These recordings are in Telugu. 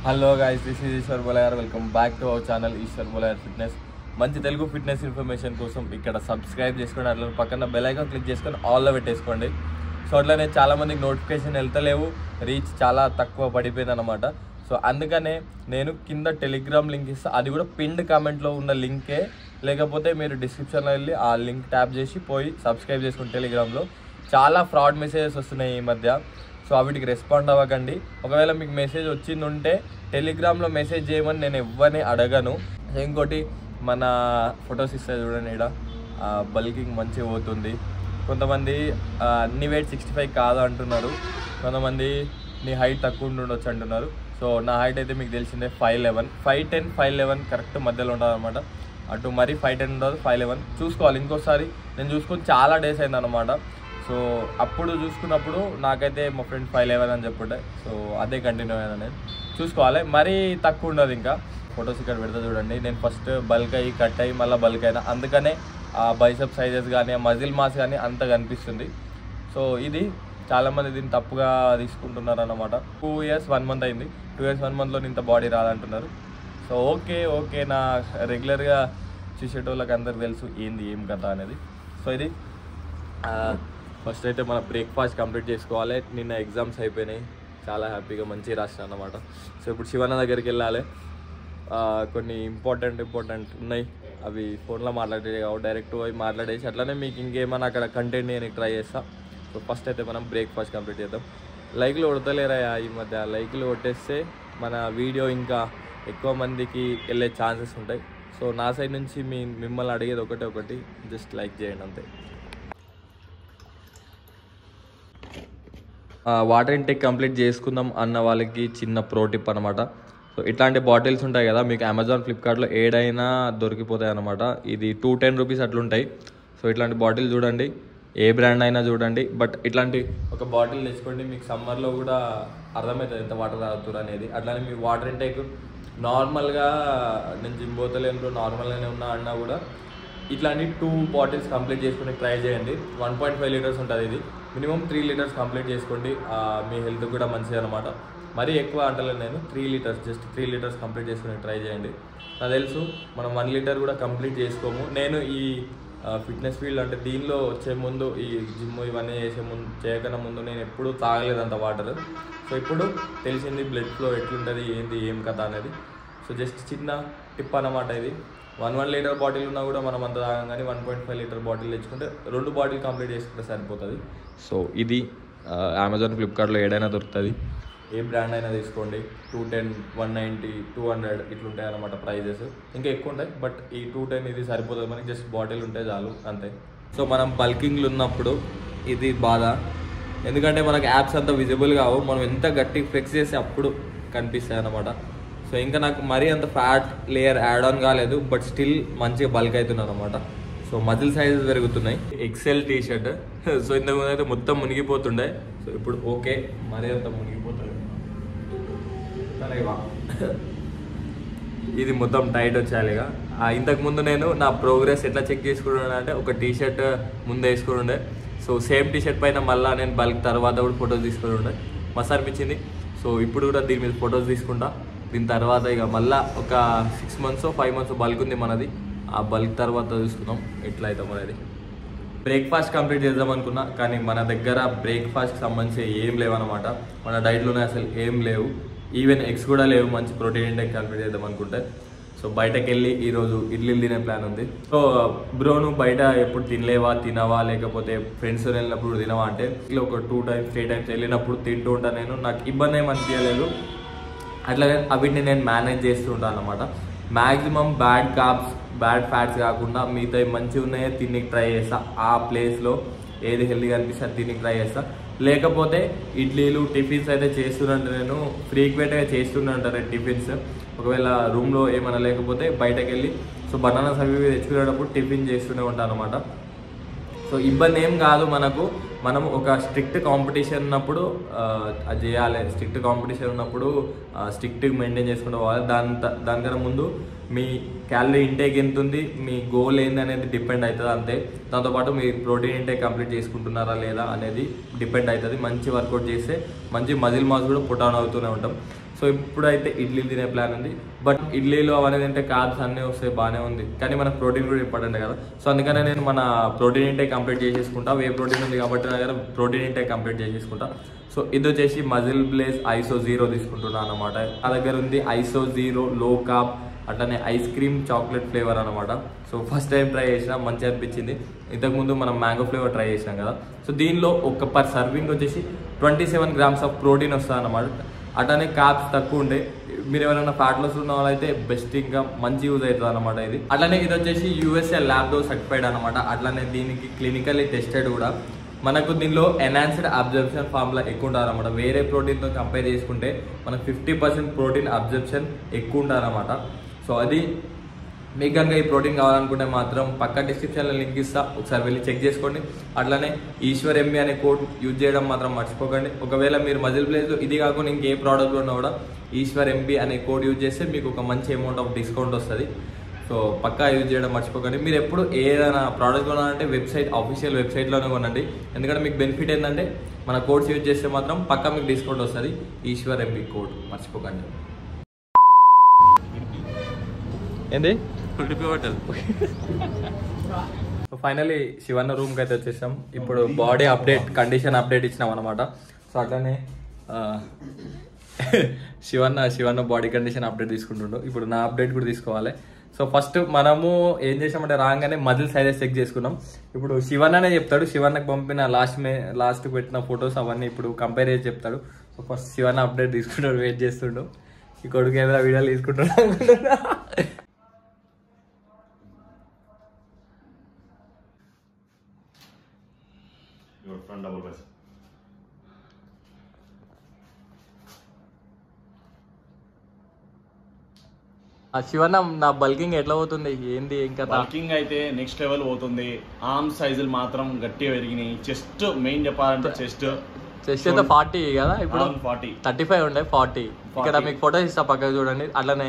Hello guys this is Eshwar బోలయర్ welcome back to our channel Eshwar బోలయర్ ఫిట్నెస్ మంచి తెలుగు ఫిట్నెస్ ఇన్ఫర్మేషన్ కోసం ఇక్కడ సబ్స్క్రైబ్ చేసుకోండి అట్లా పక్కన బెల్ ఐకాన్ క్లిక్ చేసుకొని ఆల్లో పెట్టేసుకోండి సో అట్లనే చాలా మందికి నోటిఫికేషన్ వెళ్తలేవు రీచ్ చాలా తక్కువ పడిపోయింది అనమాట సో అందుకనే నేను కింద టెలిగ్రామ్ లింక్ ఇస్తా అది కూడా పిండ్ కామెంట్లో ఉన్న లింకే లేకపోతే మీరు డిస్క్రిప్షన్లో వెళ్ళి ఆ లింక్ ట్యాప్ చేసి పోయి సబ్స్క్రైబ్ చేసుకోండి టెలిగ్రామ్లో చాలా ఫ్రాడ్ మెసేజెస్ వస్తున్నాయి ఈ మధ్య సో వాటికి రెస్పాండ్ అవ్వకండి ఒకవేళ మీకు మెసేజ్ వచ్చింది ఉంటే టెలిగ్రామ్లో మెసేజ్ చేయమని నేను ఎవరిని అడగను సో ఇంకోటి మన ఫొటోస్ ఇస్తే చూడండి ఇక్కడ బల్కింగ్ మంచిగా పోతుంది కొంతమంది ఆ, నీ వెయిట్ సిక్స్టీ ఫైవ్ కాదు అంటున్నారు కొంతమంది నీ హైట్ తక్కువ ఉండి ఉండొచ్చు అంటున్నారు సో నా హైట్ అయితే మీకు తెలిసిందే five eleven five ten five eleven correct మధ్యలో ఉంటుంది అనమాట అటు మరీ ఫైవ్ టెన్ ఉండదు ఫైవ్ లెవెన్ చూసుకోవాలి ఇంకోసారి నేను చూసుకొని చాలా డేస్ అయింది అనమాట సో అప్పుడు చూసుకున్నప్పుడు నాకైతే మా ఫ్రెండ్ ఫైవ్ లెవెన్ అని చెప్పుంటే సో అదే కంటిన్యూ అయినా నేను చూసుకోవాలి మరీ తక్కువ ఉండదు ఇంకా ఫొటోస్ ఇక్కడ పెడతా చూడండి నేను ఫస్ట్ బల్క్ అయ్యి కట్ అయ్యి మళ్ళీ బల్క్ అయినా అందుకనే ఆ బైసప్ సైజెస్ కానీ ఆ మజిల్ మాస్ కానీ అంత కనిపిస్తుంది సో ఇది చాలామంది దీన్ని తప్పుగా తీసుకుంటున్నారు అన్నమాట టూ ఇయర్స్ వన్ మంత్ అయింది టూ ఇయర్స్ వన్ మంత్లో ఇంత బాడీ రాదంటున్నారు సో ఓకే ఓకే నా రెగ్యులర్గా చూసేటోళ్ళకి అందరికి తెలుసు ఏంది ఏం కథ అనేది సో ఇది ఫస్ట్ అయితే మన బ్రేక్ఫాస్ట్ కంప్లీట్ చేసుకోవాలి నిన్న ఎగ్జామ్స్ అయిపోయినాయి చాలా హ్యాపీగా మంచిగా రాసిన అన్నమాట సో ఇప్పుడు శివన్న దగ్గరికి వెళ్ళాలి ఆ, కొన్ని ఇంపార్టెంట్ ఇంపార్టెంట్ ఉన్నాయి అవి ఫోన్లో మాట్లాడేది కాబట్టి డైరెక్ట్ పోయి మాట్లాడేసి అట్లనే మీకు ఇంకేమైనా అక్కడ కంటెంట్ నేను ట్రై చేస్తా సో ఫస్ట్ అయితే మనం బ్రేక్ఫాస్ట్ కంప్లీట్ చేద్దాం లైక్లు కొడతలేరా ఈ మధ్య లైక్లు కొట్టేస్తే మన వీడియో ఇంకా ఎక్కువ మందికి వెళ్ళే ఛాన్సెస్ ఉంటాయి సో నా సైడ్ నుంచి మీ మిమ్మల్ని అడిగేది ఒకటే ఒకటి జస్ట్ లైక్ చేయండి అంతే వాటర్ ఇంటేక్ కంప్లీట్ చేసుకుందాం అన్న వాళ్ళకి చిన్న ప్రో టిప్ అనమాట సో ఇట్లాంటి బాటిల్స్ ఉంటాయి కదా మీకు అమెజాన్ ఫ్లిప్కార్ట్లో ఏడైనా దొరికిపోతాయి అనమాట ఇది టూ టెన్ రూపీస్ అట్లుంటాయి సో ఇట్లాంటి బాటిల్ చూడండి ఏ బ్రాండ్ అయినా చూడండి బట్ ఇట్లాంటి ఒక బాటిల్ తెచ్చుకోండి మీకు సమ్మర్లో కూడా అర్థమవుతుంది ఎంత వాటర్ తాగుతారు అనేది అట్లానే మీ వాటర్ ఇంటేక్ నార్మల్గా నేను జిమ్ పోతలేను నార్మల్గానే ఉన్నా అన్నా కూడా ఇట్లాంటి టూ బాటిల్స్ కంప్లీట్ చేసుకుని ట్రై చేయండి వన్ పాయింట్ ఫైవ్ లీటర్స్ ఉంటుంది ఇది మినిమం త్రీ లీటర్స్ కంప్లీట్ చేసుకోండి ఆ, మీ హెల్త్ కూడా మంచిది అనమాట మరీ ఎక్కువ అంటలేదు నేను three litres just three litres complete చేసుకుని ట్రై చేయండి నాకు తెలుసు మనం వన్ లీటర్ కూడా కంప్లీట్ చేసుకోము నేను ఈ ఫిట్నెస్ ఫీల్డ్ అంటే దీనిలో వచ్చే ముందు ఈ జిమ్ ఇవన్నీ చేసే ముందు చేయకన్నా ముందు నేను ఎప్పుడూ తాగలేదంత వాటర్ సో ఇప్పుడు తెలిసింది బ్లడ్ ఫ్లో ఎట్లుంటుంది ఏంది ఏం కథ అనేది సో జస్ట్ చిన్న టిప్ అన్నమాట ఇది వన్ వన్ లీటర్ బాటిల్ ఉన్నా కూడా మనం అంత తాగం కానీ one point five litre bottle తెచ్చుకుంటే రెండు బాటిల్ కంప్లీట్ చేసుకుంటే సరిపోతుంది సో ఇది అమెజాన్ ఫ్లిప్కార్ట్లో ఏడైనా దొరుకుతుంది ఏ బ్రాండ్ అయినా తీసుకోండి two ten one ninety two hundred ఇట్లుంటాయి అనమాట ప్రైజెస్ ఇంకా ఎక్కువ ఉంటాయి బట్ ఈ టూ టెన్ ఇది సరిపోతుంది మనకి జస్ట్ బాటిల్ ఉంటే చాలు అంతే సో మనం బల్కింగ్లు ఉన్నప్పుడు ఇది బాధ ఎందుకంటే మనకి యాప్స్ అంత విజిబుల్ కావు మనం ఎంత గట్టి ఫ్లెక్స్ చేస్తే అప్పుడు కనిపిస్తాయి అన్నమాట సో ఇంకా నాకు మరీ అంత ఫ్యాట్ లేయర్ యాడ్ ఆన్ కాలేదు బట్ స్టిల్ మంచిగా బల్క్ అవుతున్నాను అనమాట సో మజిల్ సైజెస్ పెరుగుతున్నాయి ఎక్సెల్ టీ షర్ట్ సో ఇంతకుముందు అయితే మొత్తం మునిగిపోతుండే సో ఇప్పుడు ఓకే మరీ అంత మునిగిపోతుంది అలాగే ఇది మొత్తం టైట్ వచ్చేయాలి ఇక ఆ, ఇంతకుముందు నేను నా ప్రోగ్రెస్ ఎట్లా చెక్ చేసుకున్నాను అంటే ఒక టీ షర్ట్ ముందే వేసుకుని ఉండే సో సేమ్ టీ షర్ట్ పైన మళ్ళీ నేను బల్క్ తర్వాత కూడా ఫొటోస్ తీసుకుని ఉండే మస్తు అనిపించింది సో ఇప్పుడు కూడా దీని మీద ఫొటోస్ తీసుకుంటా దీని తర్వాత ఇక మళ్ళీ ఒక six months five months bulk ఉంది మనది ఆ బల్క్ తర్వాత చూసుకుందాం ఎట్లా అవుతాం అనేది బ్రేక్ఫాస్ట్ కంప్లీట్ చేద్దాం అనుకున్నా కానీ మన దగ్గర బ్రేక్ఫాస్ట్కి సంబంధించి ఏం లేవన్నమాట మన డైట్లోనే అసలు ఏం లేవు ఈవెన్ ఎగ్స్ కూడా లేవు మంచి ప్రోటీన్ ఇంటెక్ కంప్లీట్ చేద్దాం అనుకుంటే సో బయటకు వెళ్ళి ఈరోజు ఇడ్లీలు తినే ప్లాన్ ఉంది సో బ్రో నువ్వు బయట ఎప్పుడు తినలేవా తినవా లేకపోతే ఫ్రెండ్స్ వెళ్ళినప్పుడు తినవా అంటే ఇట్లా ఒక టూ టైమ్స్ త్రీ టైమ్స్ వెళ్ళినప్పుడు తింటూ ఉంటాను నేను నాకు ఇబ్బంది ఏం అనిపించలేదు అట్లాగే అవిటిని నేను మేనేజ్ చేస్తూ ఉంటాను అనమాట maximum bad carbs bad fats కాకుండా మిగతా మంచిగా ఉన్నాయో తినికి ట్రై చేస్తా ఆ ప్లేస్లో ఏది హెల్తీగా అనిపిస్తే అది తినికి ట్రై చేస్తా లేకపోతే ఇడ్లీలు టిఫిన్స్ అయితే చేస్తున్నట్టు నేను ఫ్రీక్వెంట్గా చేస్తుంటాను టిఫిన్స్ ఒకవేళ రూమ్లో ఏమైనా లేకపోతే బయటకు వెళ్ళి సో బనానాస్ అవి ఇవి తెచ్చుకునేటప్పుడు టిఫిన్ చేస్తూనే ఉంటాను అనమాట సో ఇబ్బంది ఏం కాదు మనకు మనం ఒక స్ట్రిక్ట్ కాంపిటీషన్ ఉన్నప్పుడు ఆ, అది చేయాలి స్ట్రిక్ట్ కాంపిటీషన్ ఉన్నప్పుడు స్ట్రిక్ట్ మెయింటైన్ చేసుకుంటూ పోవాలి దాని త- దానికన్నా ముందు మీ క్యాలరీ ఇంటేక్ ఎంత ఉంది మీ గోల్ ఏంది అనేది డిపెండ్ అవుతుంది అంతే దాంతోపాటు మీ ప్రోటీన్ ఇంటేక్ కంప్లీట్ చేసుకుంటున్నారా లేదా అనేది డిపెండ్ అవుతుంది మంచి వర్కౌట్ చేస్తే మంచి మజిల్ మాస్ కూడా పుట్ ఆన్ అవుతూనే ఉంటాం సో ఇప్పుడైతే ఇడ్లీ తినే ప్లాన్ ఉంది బట్ ఇడ్లీలో అవన్నీ తింటే కార్బ్స్ అన్నీ వస్తాయి బాగానే ఉంది కానీ మనకు ప్రోటీన్ కూడా ఇంపార్టెంట్ కదా సో అందుకనే నేను మన ప్రోటీన్ ఇంటేక్ కంప్లీట్ చేసేసుకుంటా వే ప్రోటీన్ ఉంది కాబట్టి నా దగ్గర ప్రోటీన్ ఇంటేక్ కంప్లీట్ చేసేసుకుంటా సో ఇది వచ్చేసి మజిల్ బ్లేస్ ఐసో జీరో తీసుకుంటున్నాను అనమాట నా దగ్గర ఉంది ఐసో జీరో లో కాప్ అట్లనే ఐస్ క్రీమ్ చాక్లెట్ ఫ్లేవర్ అనమాట సో ఫస్ట్ టైం ట్రై చేసిన మంచిగా అనిపించింది ఇంతకుముందు మనం మ్యాంగో ఫ్లేవర్ ట్రై చేసినాం కదా సో దీనిలో ఒక పర్ సర్వింగ్ వచ్చేసి twenty seven grams of protein వస్తుంది అనమాట అట్లనే కాప్స్ తక్కువ ఉండే మీరు ఎవరైనా ఫ్యాట్ లాస్ ఉన్న వాళ్ళైతే బెస్ట్ ఇంకా మంచి యూజ్ అవుతుంది అనమాట ఇది అట్లనే ఇది వచ్చేసి యూఎస్ఏ ల్యాబ్లో సర్టిఫైడ్ అనమాట అట్లనే దీనికి క్లినికల్లీ టెస్టెడ్ కూడా మనకు దీనిలో ఎన్హాన్స్డ్ అబ్జర్ప్షన్ ఫార్ములా ఎక్కువ ఉంటుంది అనమాట వేరే ప్రోటీన్తో కంపేర్ చేసుకుంటే మనకు ఫిఫ్టీ పర్సెంట్ ప్రోటీన్ అబ్జర్ప్షన్ ఎక్కువ ఉంటుంది అనమాట సో అది మీకు కనుక ఈ ప్రోటీన్ కావాలనుకుంటే మాత్రం పక్క డిస్క్రిప్షన్లో లింక్ ఇస్తా ఒకసారి వెళ్ళి చెక్ చేసుకోండి అట్లనే ఈశ్వర్ ఎంబీ అనే కోడ్ యూజ్ చేయడం మాత్రం మర్చిపోకండి ఒకవేళ మీరు మజిల్ ప్లేస్లో ఇది కాకుండా ఇంకే ప్రోడక్ట్ ఉన్నా కూడా ఈశ్వర్ ఎంబీ అనే కోడ్ యూజ్ చేస్తే మీకు ఒక మంచి అమౌంట్ ఆఫ్ డిస్కౌంట్ వస్తుంది సో పక్కా యూజ్ చేయడం మర్చిపోకండి మీరు ఎప్పుడు ఏదైనా ప్రోడక్ట్ కొనాలంటే వెబ్సైట్ అఫీషియల్ వెబ్సైట్లోనే కొనండి ఎందుకంటే మీకు బెనిఫిట్ ఏంటంటే మన కోడ్స్ యూజ్ చేస్తే మాత్రం పక్కా మీకు డిస్కౌంట్ వస్తుంది ఈశ్వర్ ఎంబీ కోడ్ మర్చిపోకండి ఏంది హోటల్ సో ఫైనలీ శివన్న రూమ్కి అయితే వచ్చేసాం ఇప్పుడు బాడీ అప్డేట్ కండిషన్ అప్డేట్ ఇచ్చినాం అనమాట సో అట్లనే ఆ, Shivanna Shivanna body condition update తీసుకుంటుండు ఇప్పుడు నా అప్డేట్ కూడా తీసుకోవాలి సో ఫస్ట్ మనము ఏం చేసామంటే రాగానే మజిల్ సైజెస్ చెక్ చేసుకున్నాం ఇప్పుడు శివన్ననే చెప్తాడు శివన్నకి పంపిన లాస్ట్ మే లాస్ట్ పెట్టిన ఫొటోస్ అవన్నీ ఇప్పుడు కంపేర్ చేసి చెప్తాడు సో ఫస్ట్ శివన్న అప్డేట్ తీసుకుంటాడు వెయిట్ చేస్తుండు ఈ కొడుకు ఏమైనా వీడియోలు తీసుకుంటాడు అనుకుంటున్నా. Your front double bicep. ఆ శివన్న నా బల్కింగ్ ఎట్లా పోతుంది ఏంది ఇంకా బల్కింగ్ అయితే నెక్స్ట్ లెవెల్ పోతుంది ఆర్మ్ సైజులు మాత్రం గట్టిగా పెరిగినాయి చెస్ట్ మెయిన్ చెప్పాలంటే చెస్ట్ చెస్ట్ అయితే ఫార్టీ కదా ఇప్పుడు ఫార్టీ థర్టీ ఫైవ్ ఉండే ఫార్టీ ఇక్కడ 40. మీకు ఫోటోస్ ఇస్తా పక్కకు చూడండి అట్లనే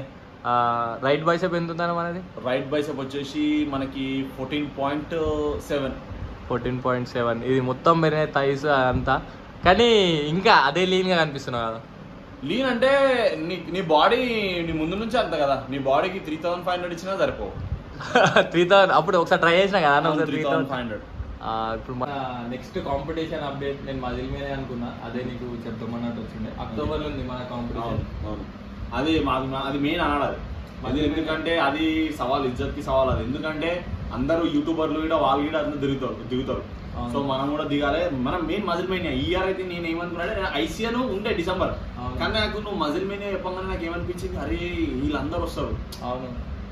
రైట్ బైసెప్ ఎంత ఉందన్న మనది రైట్ బైసెప్ వచ్చేసి మనకి fourteen point seven fourteen point seven ఇది మొత్తం మెరిన థైస్ అంతా కానీ ఇంకా అదే లీన్ గా కనిపిస్తున్నావు కదా లీన్ అంటే నీ నీ బాడీ నీ ముందు నుంచి అంత కదా నీ బాడీకి త్రీ థౌసండ్ ఫైవ్ హండ్రెడ్ ఇచ్చినా సరిపో త్రీ థౌసండ్ అప్పుడు ఒకసారి ట్రై చేసిన కదా three three thousand thousand five hundred ఇప్పుడు నెక్స్ట్ కాంపిటీషన్ అప్డేట్ నేను మజిల్ మీదే అనుకున్నా అదే నీకు చెప్తామన్నట్టు వచ్చిండే అక్టోబర్ లో ఉంది మన కాంపిటీషన్ అవును అవును అది మాది మా- అది మెయిన్ అనాలి అది ఎందుకంటే అది సవాల్ ఇజ్జత్ కి సవాల్ అది ఎందుకంటే అందరూ యూట్యూబర్లు కూడా వాళ్ళు కూడా అందరూ దిగుతారు దిగుతారు అవును. సో మనం కూడా దిగాలి మనం మెయిన్ మజిల్ మెయిన్ ఈ ఇయర్ అయితే నేను ఏమనుకున్నాడే ఐసీఎన్ ఉండే డిసెంబర్ అవును. కానీ నాకు నువ్వు మజిల్ మెయిన్ చెప్పగానే నాకు ఏమనిపించింది అరే వీళ్ళందరూ వస్తారు అవును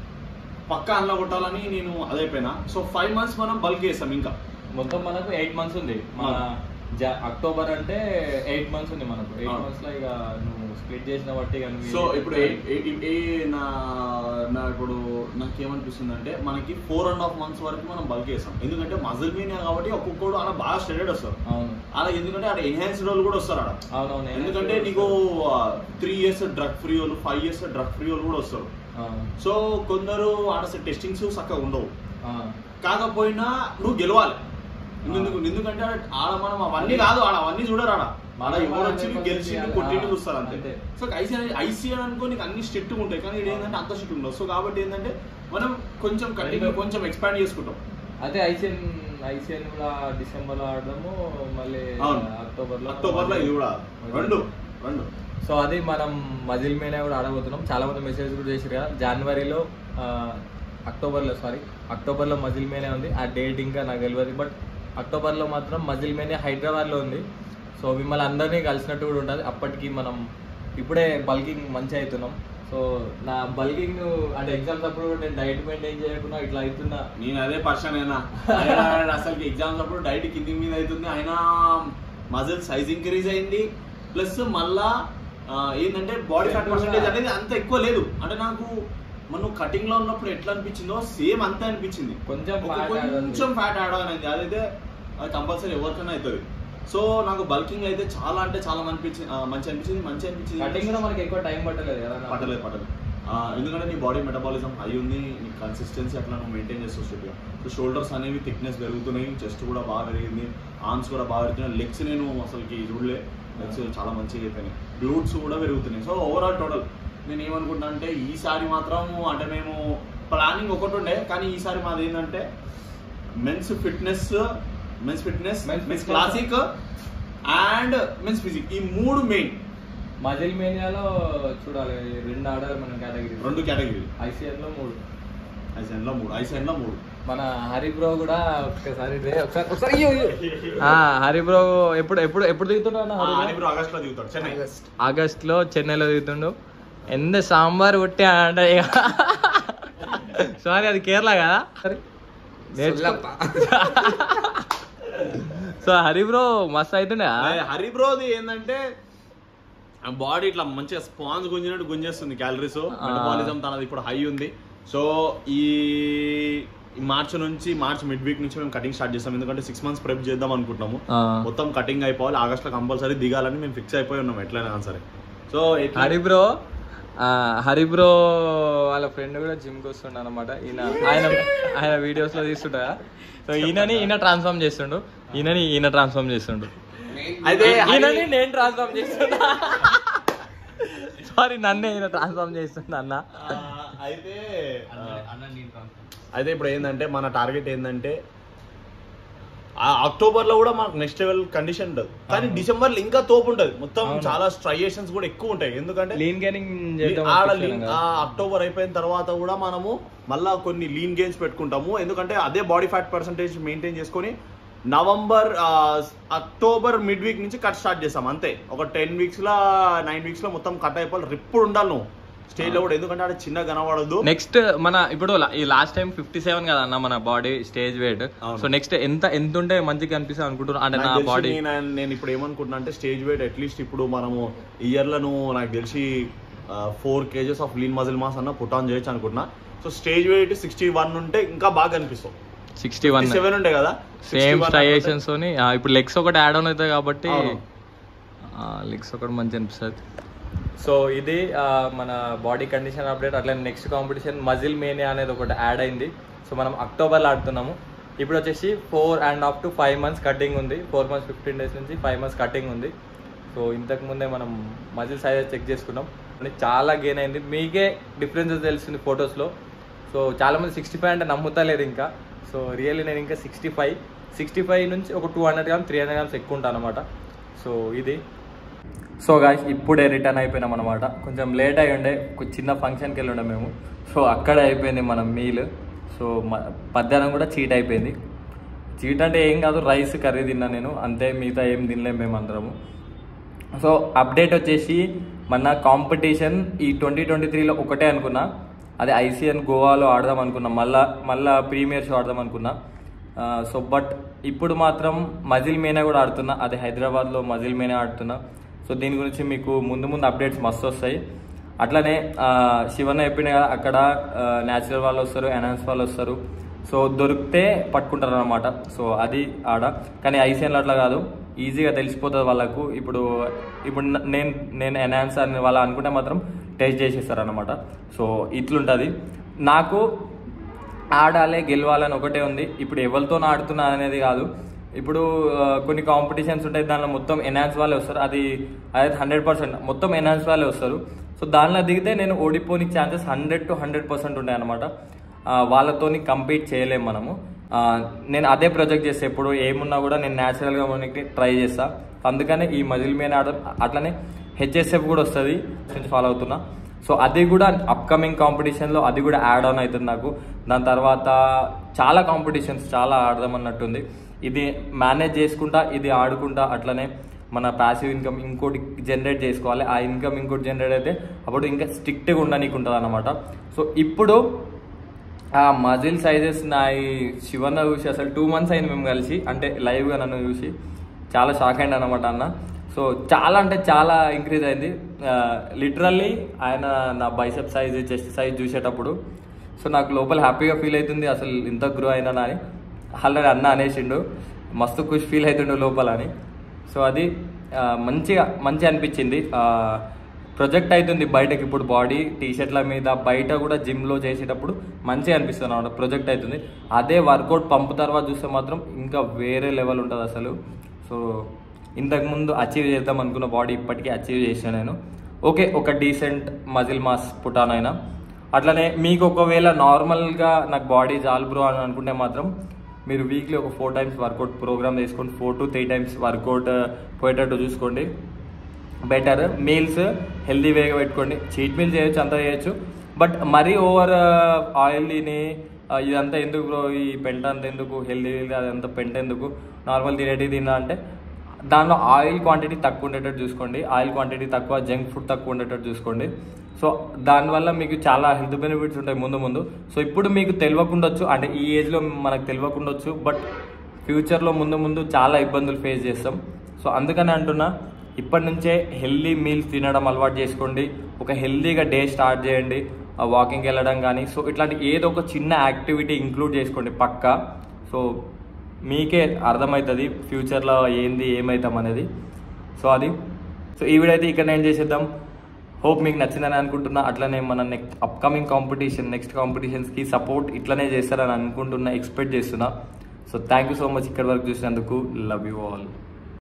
పక్కా అందులో కొట్టాలని నేను అదైపోయినా సో ఫైవ్ మంత్స్ మనం బల్క్ చేస్తాం ఇంకా మొత్తం మనకు ఎయిట్ మంత్స్ ఉంది మన జా- అక్టోబర్ అంటే ఎయిట్ మంత్స్ ఉంది మనకు ఎయిట్ అవును. మంత్స్ లో ఇక నువ్వు స్ప్లిట్ చేసిన బట్టి ఇక నువ్వు సో ఏ- ఇప్పుడు ఏ- ఏ- ఏ- నా నా ఇప్పుడు నాకు ఏమనిపిస్తుంది అంటే మనకి ఫోర్ అండ్ హాఫ్ మంత్స్ వరకు మనం బల్క్ చేస్తాం ఎందుకంటే మజిల్ మీన్ కాబట్టి ఒక్కొక్కడు అలా బాగా స్టడెడ్ వస్తారు అవును అలా ఎందుకంటే అక్కడ ఎన్హాన్స్డ్ వాళ్ళు కూడా వస్తారు అక్కడ అవునవును ఎందుకంటే నీకు త్రీ ఇయర్స్ డ్రగ్ ఫ్రీ వాళ్ళు ఫైవ్ ఇయర్స్ డ్రగ్ ఫ్రీ వాళ్ళు కూడా వస్తారు అవును. సో కొందరు ఆడ టెస్టింగ్స్ చక్కగా ఉండవు ఆ. కాకపోయినా నువ్వు గెలవాలి ఎందుకు ఎందుకంటే ఆడ- ఆడ మనం అవన్నీ కాదు ఆడ అవన్నీ చూడరు ఆడ ఆడ ఎవరు వచ్చి మనం గెలిచి చేయాలి. కొట్టిండు ఆ, చూస్తారు అంతే అంతే. సో ఐసీఎన్ ఐసీఎన్ అనుకో నీకు అన్ని స్ట్రిక్ట్ ఉంటాయి కానీ ఇది ఏంటంటే అంత స్ట్రిక్ట్ ఉండవు సో కాబట్టి ఏంటంటే మనం కొంచెం కంటిన్యూ కొంచెం ఎక్స్పాండ్ చేసుకుంటాం అదే ఐసీఎన్ ఐసీఎన్ కూడా డిసెంబర్ లో ఆడదాము మళ్ళీ అవును. అక్టోబర్ లో అక్టోబర్ లో ఇది కూడా రెండు రెండు సో అది మనం మజిల్ మీద కూడా ఆడబోతున్నాం చాలా మంది మెసేజ్ కూడా చేశారు కదా జనవరిలో ఆ, అక్టోబర్లో సారీ అక్టోబర్లో మజిల్ మేనే ఉంది ఆ డేట్ ఇంకా నాకు తెలియదు బట్ అక్టోబర్లో మాత్రం మజిల్ మేనే హైదరాబాద్లో ఉంది సో మిమ్మల్ని అందరినీ కలిసినట్టు కూడా ఉంటుంది అప్పటికి మనం ఇప్పుడే బల్కింగ్ మంచిగా అవుతున్నాం సో నా బల్కింగ్ అంటే ఎగ్జామ్స్ అప్పుడు కూడా నేను డైట్ మెయింటైన్ చేయకుండా ఇట్లా అవుతున్నా నేను అదే పర్సన్ అయినా అసలు ఎగ్జామ్స్ అప్పుడు డైట్ కింది మీద అవుతుంది అయినా మజిల్ సైజ్ ఇంక్రీజ్ అయింది ప్లస్ మళ్ళా ఆ, ఏంటంటే బాడీ ఫ్యాట్ పర్సెంటేజ్ అనేది అంత ఎక్కువ లేదు అంటే నాకు మనం కటింగ్ లో ఉన్నప్పుడు ఎట్లా అనిపించిందో సేమ్ అంతే అనిపించింది కొంచెం ఒక fat add ఉంది. కొంచెం ఫ్యాట్ యాడ్ అనేది అదైతే అది కంపల్సరీ ఎవరికైనా అవుతుంది సో నాకు బల్కింగ్ అయితే చాలా అంటే చాలా అనిపించింది ఆ, మంచి అనిపించింది మంచి అనిపించింది కటింగ్ కూడా మనకి ఎక్కువ టైం పట్టలేదు కదా నాకు. పట్టలేదు పట్టలేదు ఆ, ఎందుకంటే నీ బాడీ మెటబాలిజం హై ఉంది నీ కన్సిస్టెన్సీ అట్లా నువ్వు మెయింటైన్ చేస్తావు స్ట్రిక్ట్గా సో షోల్డర్స్ అనేవి థిక్నెస్ పెరుగుతున్నాయి చెస్ట్ కూడా బాగా పెరిగింది ఆర్మ్స్ కూడా బాగా పెరుగుతున్నాయి లెగ్స్ నేను అసలుకి చూడలే లెగ్స్ చాలా మంచిగా అయిపోయినాయి గ్లూట్స్ కూడా పెరుగుతున్నాయి సో ఓవరాల్ టోటల్ నేను ఏమనుకుంటున్నా అంటే ఈసారి మాత్రం అంటే మేము ప్లానింగ్ ఒకటి ఉండే కానీ ఈసారి మాది ఏంటంటే men's fitness men's fitness Men's men's fitness. Classic and men's physique ఈ మూడు మెయిన్ మజిల్ మేనియాలో చూడాలి రెండు ఆడాలి మన కేటగిరీ రెండు కేటగిరీ ఐసీఎన్ లో మూడు ఐసెన్ లో మూడు ఐసెన్ లో మూడు మన హరి బ్రో కూడా ఒక్కసారి రే, ఒకసారి ఒకసారి ఇయ్యో, ఇయ్యో. ఆ, హరి బ్రో ఎప్పుడు ఎప్పుడు ఎప్పుడు దిగుతున్నాడు ఇప్పుడు ఆగస్ట్ లో దిగుతాడు చెన్నై ఆగస్ట్ లో చెన్నైలో దిగుతుండు ఎంత సాంబార్ కొట్టి అంటే సారీ అది కేరళ కదా నేర్చుకో. సో హరి బ్రో మస్తు అవుతుండే హరి బ్రోది ఏంటంటే బాడీ ఇట్లా మంచిగా స్పాన్స్ గుంజినట్టు గుంజేస్తుంది క్యాలరీస్ మెటబాలిజం తనది ఇప్పుడు హై ఉంది సో ఈ ఈ మార్చ్ నుంచి మార్చ్ మిడ్ వీక్ నుంచి మేము కటింగ్ స్టార్ట్ చేస్తాం ఎందుకంటే సిక్స్ మంత్స్ ప్రెప్ చేద్దాం అనుకుంటున్నాము ఆ. మొత్తం కటింగ్ అయిపోవాలి ఆగస్ట్ లో కంపల్సరీ దిగాలని మేము ఫిక్స్ అయిపోయి ఉన్నాం ఎట్లయినా కానీ సరే సో హరి బ్రో ఆ, హరి బ్రో వాళ్ళ ఫ్రెండ్ కూడా జిమ్ కి వస్తుండ అనమాట ఈయన ఆయన ఆయన వీడియోస్ లో తీస్తుంటా సో ఈయనని ఈయన ట్రాన్స్ఫార్మ్ చేస్తుండు ఈయనని ఈయన ట్రాన్స్ఫార్మ్ చేస్తుండు అయితే ఈయనని నేను ట్రాన్స్ఫార్మ్ చేస్తున్నా సారీ నన్నే ఈయన ట్రాన్స్ఫార్మ్ చేస్తుండ అన్న ఆ, అయితే ఆ, అయితే ఇప్పుడు ఏంటంటే మన టార్గెట్ ఏంటంటే ఆ అక్టోబర్ లో కూడా మనకు నెక్స్ట్ లెవెల్ కండిషన్ ఉండదు కానీ డిసెంబర్ లో ఇంకా తోపు ఉంటది మొత్తం అవును. చాలా స్ట్రైయేషన్స్ కూడా ఎక్కువ ఉంటాయి ఎందుకంటే లీన్ గెయినింగ్ ఆడ lean- ఆ అక్టోబర్ అయిపోయిన తర్వాత కూడా మనము మళ్ళా కొన్ని లీన్ గెయిన్స్ పెట్టుకుంటాము ఎందుకంటే అదే బాడీ ఫ్యాట్ పర్సంటేజ్ మెయింటైన్ చేసుకొని నవంబర్ ఆ, అక్టోబర్ మిడ్ వీక్ నుంచి కట్ స్టార్ట్ చేస్తాం అంతే ఒక టెన్ వీక్స్ లో నైన్ వీక్స్ లో మొత్తం కట్ అయిపోవాలి రిప్పుడు ఉండాలి నువ్వు స్టేజ్ లో కూడా ఎందుకంటే ఆడ చిన్న కనబడదు నెక్స్ట్ మన ఇప్పుడు లా- ఈ లాస్ట్ టైం ఫిఫ్టీ సెవెన్ కదా అన్న మన బాడీ స్టేజ్ వెయిట్ అవును. సో నెక్స్ట్ ఎంత ఎంత ఉంటే మంచిగా అనిపిస్తుంది అనుకుంటున్నా అంటే నా నాకు తెలిసి బాడీ నేను నేను ఇప్పుడు ఏమనుకుంటున్నా అంటే స్టేజ్ వెయిట్ అట్లీస్ట్ ఇప్పుడు మనము ఇయర్ లో నువ్వు నాకు తెలిసి four kgs of lean muscle mass అన్న పుట్ ఆన్ చేయొచ్చు అనుకుంటున్నా so stage weight sixty one ఉంటే ఇంకా బాగా అనిపిస్తావు సిక్స్టీ వన్ సెవెన్ ఉండే కదా సేమ్ 61 స్ట్రయేషన్స్ తోని ఆ, ఇప్పుడు లెగ్స్ ఒకటి యాడ్ ఆన్ అవుతాయి కాబట్టి అవును. లెగ్స్ ఒకటి మంచి అనిపిస్తుంది సో ఇది ఆ, మన బాడీ కండిషన్ అప్డేట్ అట్లా నెక్స్ట్ కాంపిటీషన్ మజిల్ మేనియా అనేది ఒకటి యాడ్ అయింది సో మనం అక్టోబర్లో ఆడుతున్నాము ఇప్పుడు వచ్చేసి four and half to five months cutting ఉంది ఫోర్ మంత్స్ ఫిఫ్టీన్ డేస్ నుంచి ఫైవ్ మంత్స్ కటింగ్ ఉంది సో ఇంతకు ముందే మనం మజిల్ సైజెస్ చెక్ చేసుకున్నాం అంటే చాలా గెయిన్ అయింది మీకే డిఫరెన్సెస్ తెలుస్తుంది ఫొటోస్లో సో చాలామంది సిక్స్టీ ఫైవ్ అంటే నమ్ముతలేరు ఇంకా సో రియల్లీ నేను ఇంకా సిక్స్టీ ఫైవ్ సిక్స్టీ ఫైవ్ నుంచి ఒక two hundred grams three hundred grams ఎక్కువ ఉంటాను అనమాట సో ఇది సో గాయస్ ఇప్పుడే రిటర్న్ అయిపోయినాం అనమాట కొంచెం లేట్ అయి ఉండే ఒక చిన్న ఫంక్షన్కి వెళ్ళి ఉండే మేము సో అక్కడే అయిపోయింది మన మీల్ సో మ- మధ్యాహ్నం కూడా చీట్ అయిపోయింది చీట్ అంటే ఏం కాదు రైస్ కర్రీ తిన్నా నేను అంతే మిగతా ఏం తినలేము మేము అందరము సో అప్డేట్ వచ్చేసి మన కాంపిటీషన్ ఈ ట్వంటీ ట్వంటీ త్రీలో ఒకటే అనుకున్నా అది ఐసీఎన్ గోవాలో ఆడదాం అనుకున్నా మళ్ళా మళ్ళా ప్రీమియర్ షో ఆడదాం అనుకున్నా ఆ, సో బట్ ఇప్పుడు మాత్రం మజిల్ మేనా కూడా ఆడుతున్నా అది హైదరాబాద్లో మజిల్ మేనా ఆడుతున్నా సో దీని గురించి మీకు ముందు ముందు అప్డేట్స్ మస్తు వస్తాయి అట్లనే ఆ, శివన్న చెప్పిన కదా అక్కడ న్యాచురల్ వాళ్ళు వస్తారు ఎనాన్స్ వాళ్ళు వస్తారు సో దొరికితే పట్టుకుంటారు అనమాట సో అది ఆడ కానీ ఐసీఎన్లో అట్లా కాదు ఈజీగా తెలిసిపోతుంది వాళ్ళకు ఇప్పుడు ఇప్పుడు న- నేను నేను ఎనాన్స్ అని వాళ్ళు అనుకుంటే మాత్రం టేస్ట్ చేసేస్తారు అనమాట సో ఇట్లుంటుంది నాకు ఆడాలి గెలవాలని ఒకటే ఉంది ఇప్పుడు ఎవరితో ఆడుతున్నా అనేది కాదు ఇప్పుడు ఆ, కొన్ని కాంపిటీషన్స్ ఉంటాయి దానిలో మొత్తం ఎనాన్స్ వాళ్ళే వస్తారు అది అదే హండ్రెడ్ పర్సెంట్ మొత్తం ఎనాన్స్ వాళ్ళే వస్తారు సో దానిలో దిగితే నేను ఓడిపోని chances hundred to hundred percent ఉంటాయి అనమాట వాళ్ళతోని కంపీట్ చేయలేము మనము ఆ, నేను అదే ప్రొజెక్ట్ చేస్తే ఇప్పుడు ఏమున్నా కూడా నేను న్యాచురల్గా మనకి ట్రై చేస్తా అందుకనే ఈ మజిల్ మీద ఆడడం అట్లనే హెచ్ఎస్ఎఫ్ కూడా వస్తుంది నుంచి ఫాలో అవుతున్నా సో అది కూడా అప్కమింగ్ కాంపిటీషన్లో అది కూడా యాడ్ ఆన్ అవుతుంది నాకు దాని తర్వాత చాలా కాంపిటీషన్స్ చాలా ఆడదాం అన్నట్టుంది ఇది మేనేజ్ చేసుకుంటా ఇది ఆడుకుంటా అట్లనే మన ప్యాసివ్ ఇన్కమ్ ఇంకోటి జనరేట్ చేసుకోవాలి ఆ ఇన్కమ్ ఇంకోటి జనరేట్ అయితే అప్పుడు ఇంకా స్ట్రిక్ట్గా ఉండనీకి ఉంటుంది అనమాట సో ఇప్పుడు ఆ మజిల్ సైజెస్ నా ఈ శివన్న చూసి అసలు టూ మంత్స్ అయింది మేము కలిసి అంటే లైవ్గా నన్ను చూసి చాలా షాక్ అయింది అనమాట అన్న సో చాలా అంటే చాలా ఇంక్రీజ్ అయింది లిటరల్లీ ఆయన నా బైసెప్ సైజ్ చెస్ట్ సైజ్ చూసేటప్పుడు సో నాకు లోపల హ్యాపీగా ఫీల్ అవుతుంది అసలు ఇంత గ్రో అయినా అని ఆల్రెడీ అన్న అనేసిండు మస్తు ఖుషి ఫీల్ అవుతుండు లోపల అని సో అది ఆ, మంచిగా మంచి అనిపించింది ఆ, ప్రొజెక్ట్ అవుతుంది బయటకి ఇప్పుడు బాడీ టీ షర్ట్ల మీద బయట కూడా జిమ్లో చేసేటప్పుడు మంచిగా అనిపిస్తుంది అనమాట ప్రొజెక్ట్ అవుతుంది అదే వర్కౌట్ పంపు తర్వాత చూస్తే మాత్రం ఇంకా వేరే లెవెల్ ఉంటుంది అసలు సో ఇంతకుముందు అచీవ్ చేద్దాం అనుకున్న బాడీ ఇప్పటికీ అచీవ్ చేసాను నేను ఓకే ఒక డీసెంట్ మజిల్ మాస్ పుటానైనా అట్లనే మీకు ఒకవేళ నార్మల్గా నాకు బాడీ చాలు బ్రో అని అనుకుంటే మాత్రం మీరు వీక్లీ ఒక ఫోర్ టైమ్స్ వర్కౌట్ ప్రోగ్రామ్ చేసుకోండి four to three times workout పోయేటట్టు చూసుకోండి బెటర్ మీల్స్ హెల్దీ వేగా పెట్టుకోండి చీట్ మీల్ చేయొచ్చు అంతా చేయొచ్చు బట్ మరీ ఓవర్ ఆయిల్ తిని ఆ, ఇదంతా ఎందుకు బ్రో ఈ పెంట అంత ఎందుకు హెల్దీ అదంతా పెంట ఎందుకు నార్మల్ తినేటి తిన్నా అంటే దానిలో ఆయిల్ క్వాంటిటీ తక్కువ ఉండేటట్టు చూసుకోండి ఆయిల్ క్వాంటిటీ తక్కువ జంక్ ఫుడ్ తక్కువ ఉండేటట్టు చూసుకోండి సో దానివల్ల మీకు చాలా హెల్త్ బెనిఫిట్స్ ఉంటాయి ముందు ముందు సో ఇప్పుడు మీకు తెలియకుండొచ్చు అంటే ఈ ఏజ్లో మనకు తెలియకుండొచ్చు బట్ ఫ్యూచర్లో ముందు ముందు చాలా ఇబ్బందులు ఫేస్ చేస్తాం సో అందుకని అంటున్నా ఇప్పటి నుంచే హెల్దీ మీల్స్ తినడం అలవాటు చేసుకోండి ఒక హెల్దీగా డే స్టార్ట్ చేయండి వాకింగ్కి వెళ్ళడం కానీ సో ఇట్లాంటి ఏదో ఒక చిన్న యాక్టివిటీ ఇంక్లూడ్ చేసుకోండి పక్కా సో మీకే అర్థమవుతుంది ఫ్యూచర్లో ఏంది ఏమవుతాం అనేది సో అది సో ఈ వీడియో అయితే ఇక్కడ నేను చేసేద్దాం హోప్ మీకు నచ్చిందని అనుకుంటున్నా అట్లనే మన నెక్స్ట్ అప్కమింగ్ కాంపిటీషన్ నెక్స్ట్ కాంపిటీషన్స్కి సపోర్ట్ ఇట్లనే చేస్తారని అనుకుంటున్నా ఎక్స్పెక్ట్ చేస్తున్నా so thank you so much ఇక్కడ వరకు చూసినందుకు లవ్ యూ ఆల్